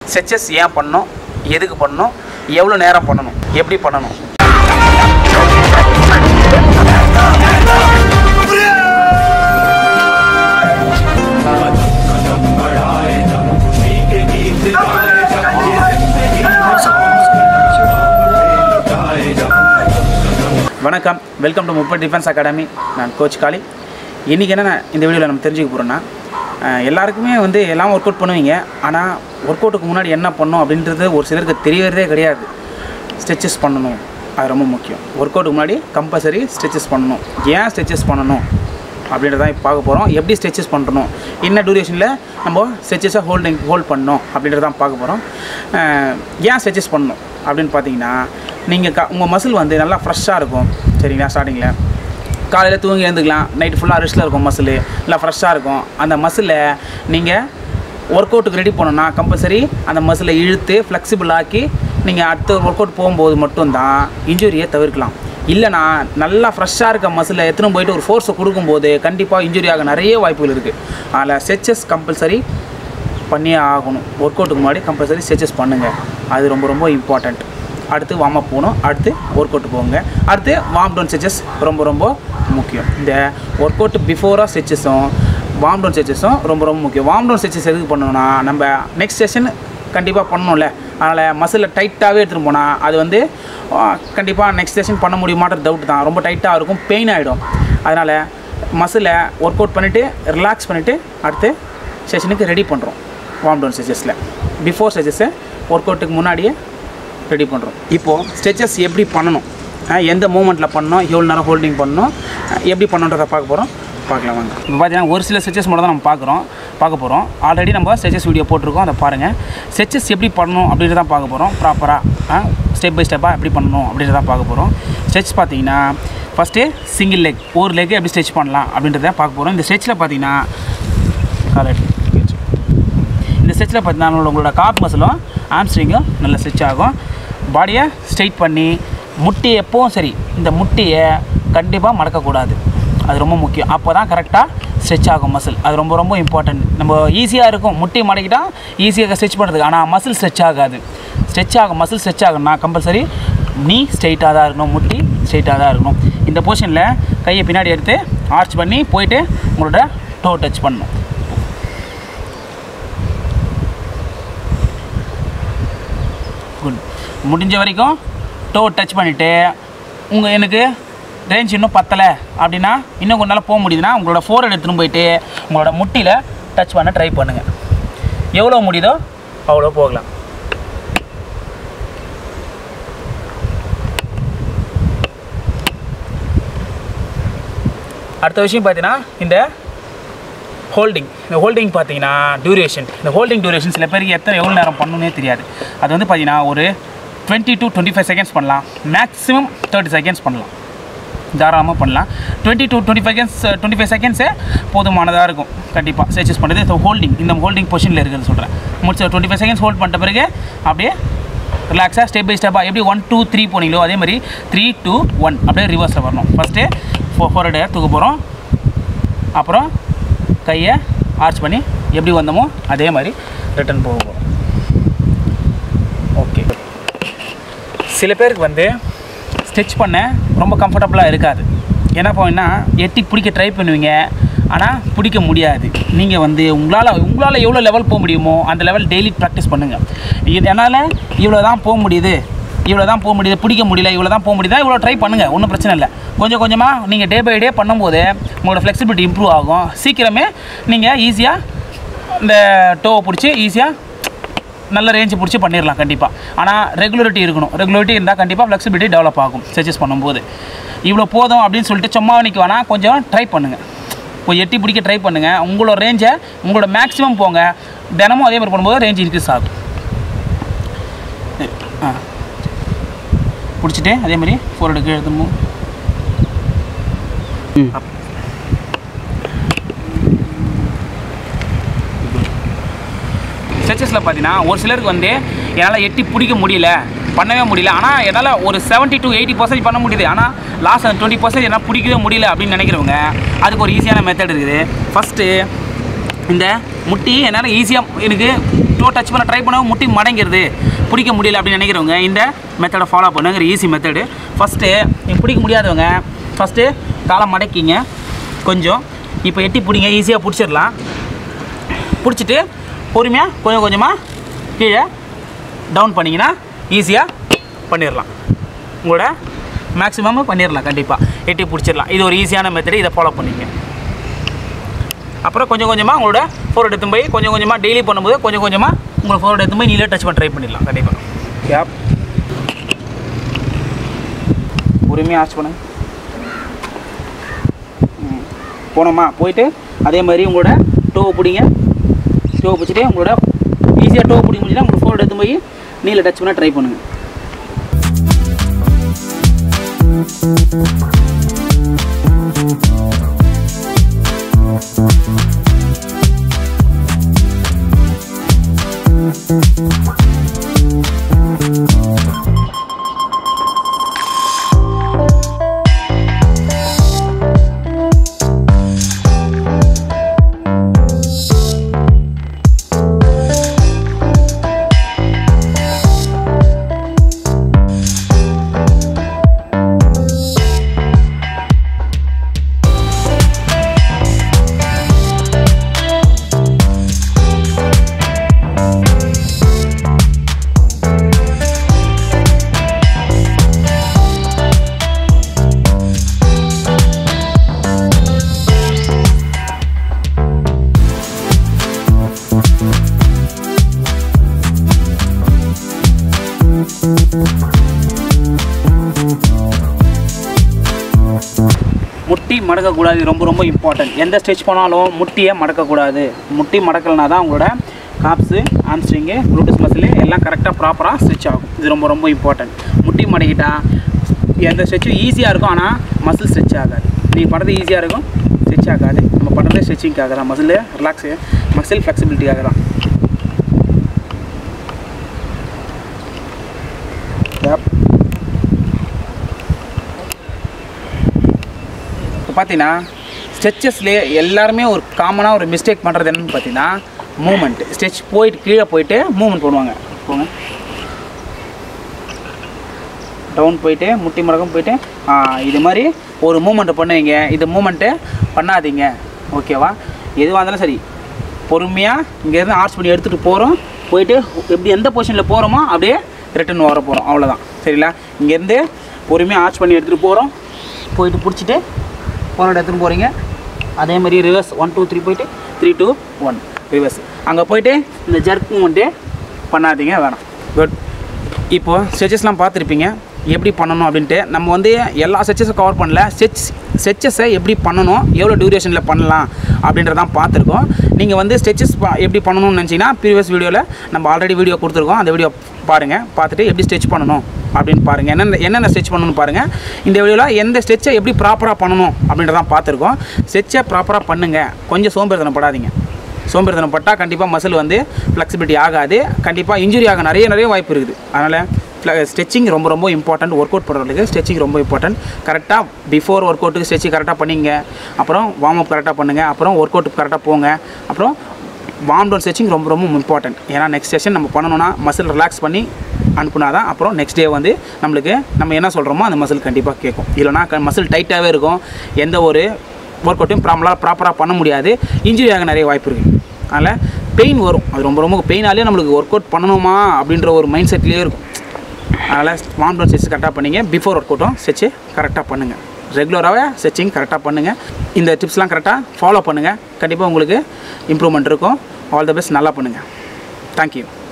Stretches ஏன் பண்ணணும் எதுக்கு பண்ணணும் எவ்வளோ நேரம் பண்ணணும் எப்படி பண்ணணும் வணக்கம் வெல்கம் டு முப்பட் டிஃபென்ஸ் அகாடமி நான் கோச் காளி இன்றைக்கி என்ன இந்த வீடியோவில் நம்ம தெரிஞ்சுக்க போகிறோன்னா அஹ், எல்லாருக்குமே வந்து எல்லாம் ஒர்க் அவுட் பண்ணுவீங்க ஆனால் ஒர்க் அவுட்டுக்கு முன்னாடி என்ன பண்ணணும் அப்படின்றது ஒரு சிலருக்கு தெரியறதே கிடையாது ஸ்ட்ரெச்சஸ் பண்ணணும் அது ரொம்ப முக்கியம் ஒர்க் அவுட்டுக்கு முன்னாடி கம்பல்சரி ஸ்ட்ரெச்சஸ் பண்ணணும் ஏன் ஸ்ட்ரெச்சஸ் பண்ணணும் அப்படின்றத இப்போ பார்க்க போகிறோம் எப்படி ஸ்ட்ரெச்சஸ் பண்ணணும் என்ன டூரேஷனில் நம்ம ஸ்ட்ரெச்சஸை ஹோல்டிங் ஹோல்ட் பண்ணணும் அப்படின்றதான் பார்க்க போகிறோம் ஏன் ஸ்ட்ரெச்சஸ் பண்ணணும் அப்படின்னு பார்த்தீங்கன்னா நீங்கள் க உங்கள் மசில் வந்து நல்லா ஃப்ரெஷ்ஷாக இருக்கும் சரிங்களா ஸ்டார்டிங்கில் காலையில் தூங்கி எழுந்துக்கலாம் நைட்டு ஃபுல்லாக ரெஸ்ட்டில் இருக்கும் மசில் நல்லா ஃப்ரெஷ்ஷாக இருக்கும் அந்த மசிலை நீங்கள் ஒர்க் அவுட்டுக்கு ரெடி பண்ணணும்னா கம்பல்சரி அந்த மசிலை இழுத்து ஃப்ளெக்சிபிள் ஆக்கி நீங்கள் அடுத்த ஒர்க் அவுட் போகும்போது மட்டும்தான் இன்ஜுரியை தவிர்க்கலாம் இல்லைனா நல்லா ஃப்ரெஷ்ஷாக இருக்க மசிலை எத்தனை போயிட்டு ஒரு ஃபோர்ஸை கொடுக்கும்போது கண்டிப்பாக இன்ஜுரி ஆக நிறைய வாய்ப்புகள் இருக்குது அதில் ஸ்ட்ரெச்சஸ் கம்பல்சரி பண்ணியே ஆகணும் ஒர்க் அவுட்டுக்கு முன்னாடி கம்பல்சரி ஸ்ட்ரெச்சஸ் பண்ணுங்கள் அது ரொம்ப ரொம்ப இம்பார்ட்டண்ட் அடுத்து வார்ம் அப் போகணும் அடுத்து ஒர்க் அவுட் போங்க அடுத்து வார்ம் டவுன் ஸ்ட்ரெச்சஸ் ரொம்ப ரொம்ப முக்கியம் இந்த ஒர்க் அவுட் பிஃபோராக ஸ்ட்ரெச்சஸும் வார்ம் டவுன் ஸ்ட்ரெச்சஸும் ரொம்ப ரொம்ப முக்கியம் வார்ம் டவுன் ஸ்ட்ரெச்சஸ் எதுக்கு பண்ணணும்னா நம்ம நெக்ஸ்ட் செஷன் கண்டிப்பாக பண்ணணும்ல அதனால் மசிலில் டைட்டாகவே எடுத்துகிட்டு போனால் அது வந்து கண்டிப்பாக நெக்ஸ்ட் செஷன் பண்ண முடியுமான்ற டவுட் தான் ரொம்ப டைட்டாக இருக்கும் பெயின் ஆகிடும் அதனால் மசிலை ஒர்க் அவுட் பண்ணிவிட்டு ரிலாக்ஸ் பண்ணிவிட்டு அடுத்து செஷனுக்கு ரெடி பண்ணுறோம் வார்ம் டவுன் ஸ்ட்ரெச்சஸில் பிஃபோர் ஸ்ட்ரெச்சஸை ஒர்க் அவுட்டுக்கு முன்னாடியே ரெடி பண்ணுறோம் இப்போது ஸ்ட்ரெச்சஸ் எப்படி பண்ணணும் அஹ் எந்த மூமெண்ட்டில் பண்ணணும் எவ்வளோ நேரம் ஹோல்டிங் பண்ணணும் அஹ் எப்படி பண்ணணுன்றதை பார்க்க போகிறோம் பார்க்கலாம் வாங்க இப்போ பார்த்தீங்கன்னா ஒரு சில ஸ்ட்ரெச்சஸ் மட்டும் தான் நம்ம பார்க்குறோம் பார்க்க போகிறோம் ஆல்ரெடி நம்ம ஸ்ட்ரெச்சஸ் வீடியோ போட்டிருக்கோம் அதை பாருங்கள் ஸ்ட்ரெச்சஸ் எப்படி பண்ணணும் அப்படின்றத பார்க்க போகிறோம் ப்ராப்பராக ஸ்டெப் பை ஸ்டெப்பாக எப்படி பண்ணணும் அப்படின்றத பார்க்க போகிறோம் ஸ்ட்ரெச் பார்த்தீங்கன்னா ஃபஸ்ட்டு சிங்கிள் லெக் ஒரு லெக் எப்படி ஸ்ட்ரெச் பண்ணலாம் அப்படின்றத பார்க்க போகிறோம் இந்த ஸ்ட்ரெச்சில் பார்த்தீங்கன்னா காலர் இந்த ஸ்ட்ரெச்சில் பார்த்தீங்கன்னா உங்களோட காப் மசிலும் ஆம்ஸ்ட்ரிங்கும் நல்ல ஸ்ட்ரெச் ஆகும் பாடியை ஸ்ட்ரைட் பண்ணி முட்டி எப்பவும் சரி இந்த முட்டியை கண்டிப்பாக மடக்கக்கூடாது அது ரொம்ப முக்கியம் அப்போ தான் கரெக்டாக ஸ்ட்ரெச் ஆகும் மசில் அது ரொம்ப ரொம்ப இம்பார்ட்டன்ட் நம்ம ஈஸியாக இருக்கும் முட்டி மடக்கிட்டா ஈஸியாக ஸ்ட்ரெச் பண்ணுறதுக்கு ஆனால் மசில் ஸ்ட்ரெச் ஆகாது ஸ்ட்ரெச் ஆகும் மசில் ஸ்ட்ரெச் ஆகணும்னா கம்பல்சரி நீ ஸ்ட்ரைட்டாக தான் இருக்கணும் முட்டி ஸ்ட்ரைட்டாக தான் இருக்கணும் இந்த பொசிஷனில் கையை பின்னாடி எடுத்து ஆர்ச் பண்ணி போயிட்டு உங்களோட டோ டச் பண்ணணும் குட் முடிஞ்ச வரைக்கும் டோ டச் பண்ணிவிட்டு உங்கள் எனக்கு ரேஞ்ச் இன்னும் பத்தலை அப்படின்னா இன்னும் கொஞ்ச நாள் போக முடியுதுன்னா உங்களோட ஃபோர் எடுத்துன்னு போயிட்டு உங்களோட முட்டியில் டச் பண்ண ட்ரை பண்ணுங்கள் எவ்வளோ முடியுதோ அவ்வளோ போகலாம் அடுத்த விஷயம் பார்த்தீங்கன்னா இந்த ஹோல்டிங் இந்த ஹோல்டிங் பார்த்தீங்கன்னா டியூரேஷன் இந்த ஹோல்டிங் டியூரேஷன் சில பேருக்கு எத்தனை எவ்வளோ நேரம் பண்ணணுன்னே தெரியாது அது வந்து பார்த்தீங்கன்னா ஒரு twenty to twenty five seconds பண்ணலாம் மேக்ஸிமம் தேர்ட்டி செகண்ட்ஸ் பண்ணலாம் தாராளமாக பண்ணலாம் twenty to twenty five seconds twenty five செகண்ட்ஸே போதுமானதாக இருக்கும் கண்டிப்பாக ஸ்ட்ரெச்சஸ் பண்ணுறது ஸோ ஹோல்டிங் இந்த ஹோல்டிங் பொசிஷனில் இருக்கிறது சொல்கிறேன் முடிச்ச டுவெண்ட்டி ஃபைவ் செகண்ட்ஸ் ஹோல்ட் பண்ணிட்ட பிறகு அப்படியே ரிலாக்ஸாக ஸ்டெப் பை ஸ்டெப்பாக எப்படி ஒன் டூ த்ரீ போனீங்களோ அதே மாதிரி த்ரீ டூ ஒன் அப்படியே ரிவர்ஸில் வரணும் ஃபஸ்ட்டு ஃபோ ஃபோர் ஹெட் தூக்க போகிறோம் அப்புறம் கையை ஆர்ச் பண்ணி எப்படி வந்தோமோ அதே மாதிரி ரிட்டர்ன் போக போகிறோம் ஓகே சில பேருக்கு வந்து ஸ்டிச் பண்ண ரொம்ப கம்ஃபர்டபுளாக இருக்காது என்ன போயின்னா எட்டி பிடிக்க ட்ரை பண்ணுவீங்க ஆனால் பிடிக்க முடியாது நீங்கள் வந்து உங்களால் உங்களால் எவ்வளோ லெவல் போக முடியுமோ அந்த லெவல் டெய்லி ப்ராக்டிஸ் பண்ணுங்கள் இது என்னால் இவ்வளோ தான் போக முடியுது இவ்வளோ தான் போக முடியுது பிடிக்க முடியல இவ்வளோ தான் போக முடியுதா இவ்வளோ ட்ரை பண்ணுங்கள் ஒன்றும் பிரச்சனை இல்லை கொஞ்சம் கொஞ்சமாக நீங்கள் டே பை டே பண்ணும்போது உங்களோட ஃப்ளெக்சிபிலிட்டி இம்ப்ரூவ் ஆகும் சீக்கிரமே நீங்கள் ஈஸியாக இந்த டோவை பிடிச்சி ஈஸியாக நல்ல ரேஞ்சு பிடிச்சி பண்ணிடலாம் கண்டிப்பாக ஆனால் ரெகுலரிட்டி இருக்கணும் ரெகுலரிட்டி இருந்தால் கண்டிப்பாக ஃப்ளெக்சிபிலிட்டி டெவலப் ஆகும் ஸ்ட்ரெச்சஸ் பண்ணும்போது இவ்வளோ போதும் அப்படின்னு சொல்லிட்டு சும்மா நிற்க வேணால் கொஞ்சம் ட்ரை பண்ணுங்கள் கொஞ்சம் எட்டி பிடிக்க ட்ரை பண்ணுங்கள் உங்களோட ரேஞ்சை உங்களோட மேக்ஸிமம் போங்க தினமும் அதே மாதிரி பண்ணும்போது ரேஞ்ச் இன்க்ரீஸ் ஆகும் ஆ பிடிச்சிட்டு அதே மாதிரி ஃபோர் எடுக்க எழுதணும் ஸ்ட்ரெச்சஸில் பார்த்தீங்கன்னா ஒரு சிலருக்கு வந்து என்னால் எட்டி பிடிக்க முடியல பண்ணவே முடியல ஆனால் என்னால் ஒரு 70 டு எயிட்டி பர்சன்டேஜ் பண்ண முடியுது ஆனால் லாஸ்ட் அந்த டுவெண்ட்டி பர்சன்டேஜ் என்னால் பிடிக்கவே முடியல அப்படின்னு நினைக்கிறவங்க அதுக்கு ஒரு ஈஸியான மெத்தட் இருக்குது ஃபஸ்ட்டு இந்த முட்டி என்னால் ஈஸியாக எனக்கு டூ ஸ்லோ டச் பண்ண ட்ரை பண்ண முட்டி மடங்கிடுது பிடிக்க முடியல அப்படின்னு நினைக்கிறவங்க இந்த மெத்தடை ஃபாலோ பண்ணுங்கிற ஈஸி மெத்தடு ஃபஸ்ட்டு நீங்கள் பிடிக்க முடியாதவங்க ஃபஸ்ட்டு காலை மடக்கிங்க கொஞ்சம் இப்போ எட்டி பிடிங்க ஈஸியாக பிடிச்சிடலாம் பிடிச்சிட்டு பொறுமையாக கொஞ்சம் கொஞ்சமாக கீழே டவுன் பண்ணிங்கன்னா ஈஸியாக பண்ணிடலாம் உங்களோட மேக்ஸிமம் பண்ணிடலாம் கண்டிப்பாக எட்டி பிடிச்சிடலாம் இது ஒரு ஈஸியான மெத்தடு இதை ஃபாலோ பண்ணிங்க அப்புறம் கொஞ்சம் கொஞ்சமாக உங்களோட ஃபோர் எடுத்து போய் கொஞ்சம் கொஞ்சமாக டெய்லி பண்ணும்போது கொஞ்சம் கொஞ்சமாக உங்களை ஃபோர் எடுத்து போய் நீங்களே டச் பண்ண ட்ரை பண்ணிடலாம் கண்டிப்பாக கேப் பொறுமையாக ஆச்சு பண்ணுங்க ம். போனோமா போயிட்டு அதே மாதிரி உங்களோட டோவை பிடிங்க டோவை பிடிச்சிட்டு உங்களோட ஈஸியாக டோவை பிடிக்க முடிஞ்சுன்னா உங்கள் ஃபோன் எடுத்து போய் நீல டச் பண்ண ட்ரை பண்ணுங்கள் முட்டி மடக்கக்கூடாது இது ரொம்ப ரொம்ப இம்பார்ட்டன்ட் எந்த ஸ்ட்ரெச் பண்ணாலும் முட்டியை மடக்கக்கூடாது முட்டி மடக்கலைனா தான் உங்களோட காப்ஸு ஆம்ஸ்ட்ரிங்கு ப்ளூட்டூஸ் மசில் எல்லாம் கரெக்டாக ப்ராப்பராக ஸ்ட்ரெச் ஆகும் இது ரொம்ப ரொம்ப இம்பார்ட்டன்ட் முட்டி மடக்கிட்டா எந்த ஸ்ட்ரெச்சும் ஈஸியாக இருக்கும் ஆனால் மசில் ஸ்ட்ரெச் ஆகாது நீங்கள் பண்ணுறது ஈஸியாக இருக்கும் ஸ்ட்ரெச் ஆகாது நம்ம பண்ணுறது ஸ்ட்ரெச்சிங்காக தான் மசில் ரிலாக்ஸு மசில் ஃப்ளெக்சிபிலிட்டியாக தான் Yep. இப்போ பார்த்தீங்கன்னா ஸ்ட்ரெச்சஸ்லேயே எல்லாருமே ஒரு காமனாக ஒரு மிஸ்டேக் பண்ணுறது என்னன்னு பார்த்தீங்கன்னா மூமெண்ட் ஸ்ட்ரெச் போயிட்டு கீழே போயிட்டு மூமெண்ட் பண்ணுவாங்க போங்க டவுன் போயிட்டு முட்டி மடக்கம் போயிட்டு ஆ, இது மாதிரி ஒரு மூமெண்ட்டு பண்ணுவீங்க இது மூமெண்ட்டு பண்ணாதீங்க ஓகேவா எதுவாக இருந்தாலும் சரி பொறுமையாக இங்கேருந்து ஆர்ட்ஸ் பண்ணி எடுத்துகிட்டு போகிறோம் போயிட்டு எப்படி எந்த பொசிஷனில் போகிறோமோ அப்படியே ரிட்டர்ன் வர போகிறோம் அவ்வளோதான் சரிங்களா இங்கேருந்து பொறுமையாக ஆர்ட்ஸ் பண்ணி எடுத்துகிட்டு போகிறோம் போயிட்டு பிடிச்சிட்டு போனோட எடுத்துகிட்டு போகிறீங்க அதே மாதிரி ரிவர்ஸ் ஒன் டூ த்ரீ போயிட்டு த்ரீ டூ ஒன் ரிவர்ஸ் அங்கே போயிட்டு இந்த ஜர்க் மூமெண்ட்டு பண்ணாதீங்க வேணாம் குட் இப்போது ஸ்ட்ரெச்சஸ்லாம் பார்த்துருப்பீங்க எப்படி பண்ணணும் அப்படின்ட்டு நம்ம வந்து எல்லா ஸ்ட்ரெச்சஸும் கவர் பண்ணல ஸ்ட்ரெச் ஸ்ட்ரெச்சஸை எப்படி பண்ணணும் எவ்வளோ டியூரேஷனில் பண்ணலாம் அப்படின்றதான் பார்த்துருக்கோம் நீங்கள் வந்து ஸ்ட்ரெச்சஸ் எப்படி பண்ணணும்னு நினச்சிங்கன்னா ப்ரீவியஸ் வீடியோவில் நம்ம ஆல்ரெடி வீடியோ கொடுத்துருக்கோம் அந்த வீடியோ பாருங்கள் பார்த்துட்டு எப்படி ஸ்ட்ரெச் பண்ணணும் அப்படின்னு பாருங்கள் என்னென்ன என்னென்ன ஸ்ட்ரெச் பண்ணணும்னு பாருங்கள் இந்த வீடியோவில் எந்த ஸ்ட்ரெச்சை எப்படி ப்ராப்பராக பண்ணணும் அப்படின்றதான் பார்த்துருக்கோம் ஸ்ட்ரெச்சை ப்ராப்பராக பண்ணுங்கள் கொஞ்சம் சோம்பேறித்தனம் படாதீங்க சோம்பேறித்தனம் பட்டால் கண்டிப்பாக மசில் வந்து ஃப்ளெக்சிபிலிட்டி ஆகாது கண்டிப்பாக இன்ஜுரி ஆக நிறைய நிறைய வாய்ப்பு இருக்குது அதனால் ஸ்ட்ரெச்சிங் ரொம்ப ரொம்ப இம்பார்ட்டன்ட் ஒர்க் அவுட் பண்ணுறதுக்கு ஸ்ட்ரெச்சிங் ரொம்ப இம்பார்ட்டன்ட் கரெக்டாக பிஃபோர் ஒர்க் அவுட்டுக்கு ஸ்ட்ரெச்சிங் கரெக்டாக பண்ணிங்க அப்புறம் வார்ம் அப் கரெக்டாக பண்ணுங்கள் அப்புறம் ஒர்க் அவுட்டுக்கு கரெக்டாக போங்க அப்புறம் வார்ம் டவுன் ஸ்ட்ரெச்சிங் ரொம்ப ரொம்ப இம்பார்ட்டன்ட் ஏன்னா நெக்ஸ்ட் செஷன் நம்ம பண்ணணும்னா மசில் ரிலாக்ஸ் பண்ணி அனுப்புனா தான் அப்புறம் நெக்ஸ்ட் டே வந்து நம்மளுக்கு நம்ம என்ன சொல்கிறோமோ அந்த மசில் கண்டிப்பாக கேட்கும் இல்லைனா மசில் டைட்டாகவே இருக்கும் எந்த ஒரு ஒர்க் அவுட்டையும் ப்ராப்பராக ப்ராப்பராக பண்ண முடியாது இன்ஜுரி ஆக நிறைய வாய்ப்பு இருக்குது அதனால் பெயின் வரும் அது ரொம்ப ரொம்ப பெயினாலே நம்மளுக்கு ஒர்க் அவுட் பண்ணணுமா அப்படின்ற ஒரு மைண்ட் செட்லேயே இருக்கும் அதனால் வார்ம் டவுன் ஸ்ட்ரெச் கரெக்டாக பண்ணிங்க பிஃபோர் ஒர்க் அவுட்டும் ஸ்ட்ரெச்சு கரெக்டாக பண்ணுங்கள் ரெகுலராகவே ஸ்ட்ரெச்சிங் கரெக்டாக பண்ணுங்கள் இந்த டிப்ஸ்லாம் கரெக்டாக ஃபாலோ பண்ணுங்கள் கண்டிப்பாக உங்களுக்கு இம்ப்ரூவ்மெண்ட் இருக்கும் ஆல் த பெஸ்ட் நல்லா பண்ணுங்கள் தேங்க்யூ